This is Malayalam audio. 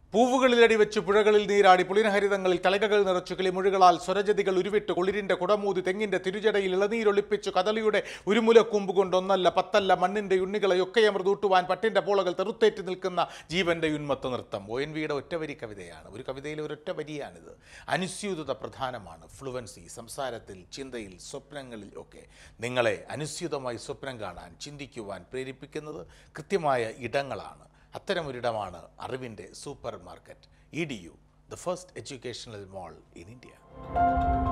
പൂവുകളിലടി വെച്ച് പുഴകളിൽ നീരാടി പുളിനഹരിതങ്ങളിൽ കലകകൾ നിറച്ചു കിളിമുഴുകളാൽ സ്വരജതികൾ ഉരുവിട്ട് കുളിരിന്റെ കുടമൂതി തെങ്ങിന്റെ തിരുജടയിൽ ഇളനീരൊളിപ്പിച്ചു കദളിയുടെ ഉരുമുലക്കൂമ്പ് കൊണ്ട് ഒന്നല്ല പത്തല്ല മണ്ണിന്റെ ഉണ്ണികളെയൊക്കെ അമൃതൂട്ടുവാൻ പട്ടിന്റെ പോളകൾ തെറുത്തേറ്റ് നിൽക്കുന്ന ജീവന്റെ ഉന്മത്ത നൃത്തം ഒ എൻ വിയുടെ ഒറ്റവരി കവിതയാണ് ഒരു കവിതയിലെ ഒരൊറ്റ വരിയാണിത് അനുസ്യൂതത പ്രധാനമാണ് ഫ്ലുവൻസി സംസാരത്തിൽ ചിന്തയിൽ സ്വപ്നങ്ങളിൽ ഒക്കെ നിങ്ങളെ അനുസ്യൂതമായി സ്വപ്നം കാണാൻ ചിന്തിക്കുവാൻ പ്രേരിപ്പിക്കുന്നത് കൃത്യമായ ഇടങ്ങളാണ് അത്തരമൊരിടമാണ് അറിവിൻ്റെ supermarket E D U the first educational mall in India